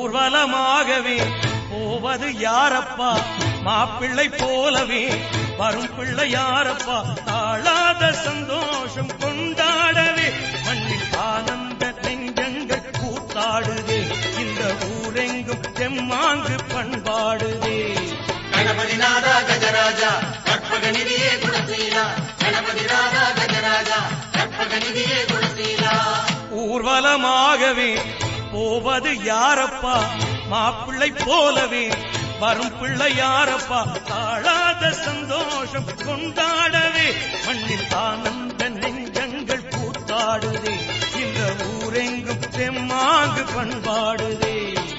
ஊர்வலமாகவே போவது யாரப்பா மாப்பிள்ளை போலவே வரும் பிள்ளை யாரப்பா தாழாத சந்தோஷம் கொண்டாடவே மண்ணில் ஆனந்த நெஞ்சங்கள் கூத்தாடுதே இந்த ஊரெங்கும் தெம்மாங்கு பண்பாடுதே ಗಣಪತಿ ನಾದ ಗಜರಾಜ ಕற்பಗನಿಧಿಯೇ ಗುಣಶೀಲ ಗಣಪತಿ ನಾದ ಗಜರಾಜ ಕற்பಗನಿಧಿಯೇ ಗುಣಶೀಲ ஊர்வலமாகவே போவது யாரப்பா மாப்பிள்ளை போலவே வரும் பிள்ளை யாரப்பா தாழாத சந்தோஷம் கொண்டாடவே மண்ணில் ஆனந்த நெஞ்சங்கள் கூத்தாடுதே இந்த ஊரெங்கும் தெம்மாங்கு பண்பாடுதே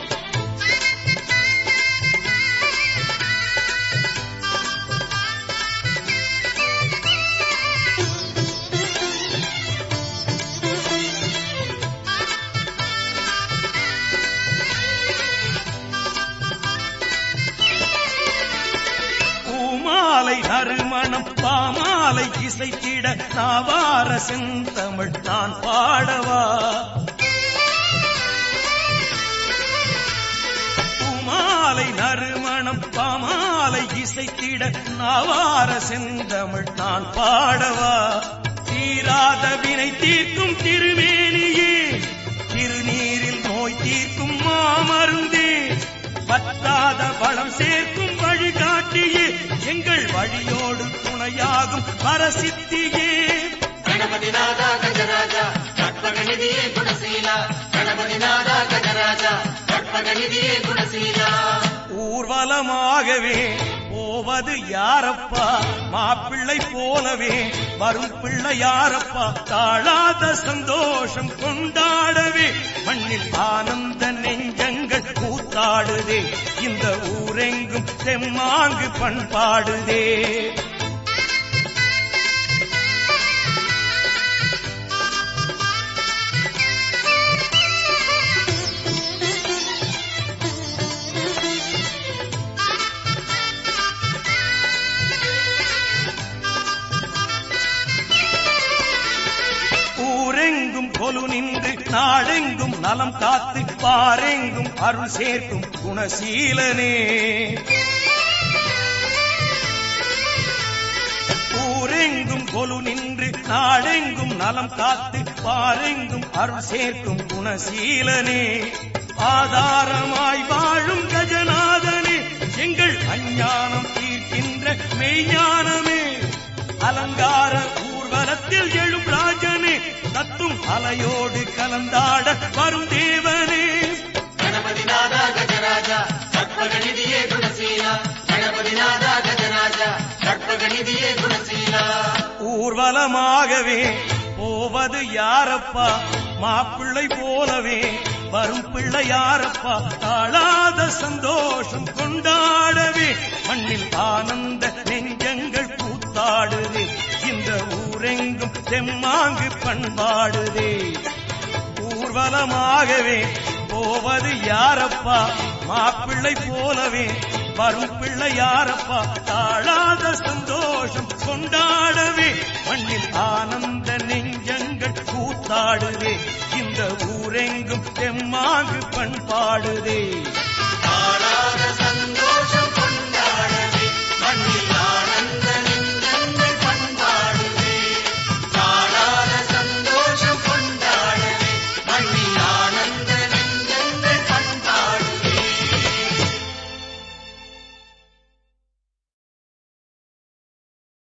பூமாலை நறுமணம் பாமாலை இசைத்திட நாவார செந்தமிழ் நான் பாடவா பூமாலை நறுமணம் பாமாலை இசைத்திட நாவார செந்தமிழ் நான் பாடவா தீராத வினை தீர்க்கும் திருமேனியே திருநீரில் நோய் தீர்க்கும் மாமருந்தே பத்தாத வளம் சேர்க்கும் வழிகாட்டியே எங்கள் வழியோடு துணையாகும் பரசித்தியே ಗಣಪತಿ ನಾದ ಗಜರಾಜ ಕற்பಗನಿಧಿಯೇ ಗುಣಶೀಲ ಗಣಪತಿ ನಾದ ಗಜರಾಜ ಕற்பಗನಿಧಿಯೇ ಗುಣಶೀಲ ஊர்வலமாகவே போவது யாரப்பா மாப்பிள்ளை போலவே வரும் பிள்ளை யாரப்பா தாழாத சந்தோஷம் கொண்டாடவே மண்ணில் ஆனந்த நெஞ்சங்கள் கூத்தாடுதே இந்த ஊரெங்கும் தெம்மாங்கு பண்பாடுதே ஊரெங்கும் கொலு நின்று நாடெங்கும் நலம் காத்து பாரெங்கும் அருள் சேர்க்கும் குணசீலனே ஊரெங்கும் கொலு நின்று நாடெங்கும் நலம் காத்து பாரெங்கும் அருள் சேர்க்கும் குணசீலனே ஆதாரமாய் வாழும் கஜநாதனே எங்கள் அஞ்ஞானம் தீர்க்கின்ற மெய்ஞானமே அலங்கார ஊர்வலத்தில் எழும் ராஜனே தத்தும் அலையோடு கலந்தாட வரும் தேவனே ಗಣಪತಿ ನಾದ ಗಜರಾಜ ಕற்பಗನಿಧಿಯೇ ಗುಣಶೀಲ ಗಣಪತಿ ನಾದ ಗಜರಾಜ ಕற்பಗನಿಧಿಯೇ ಗುಣಶೀಲ ஊர்வலமாகவே போவது யாரப்பா மாப்பிள்ளை போலவே வரும் பிள்ளை யாரப்பா தாழாத சந்தோஷம் கொண்டாடவே மண்ணில் ஆனந்த நெஞ்சங்கள் கூத்தாடுதே இந்த ஊரெங்கும் தெம்மாங்கு பண்பாடுதே ஊர்வலமாகவே போவது யாரப்பா மாப்பிள்ளை போலவே வரும் பிள்ளை யாரப்பா தாழாத சந்தோஷம் கொண்டாடவே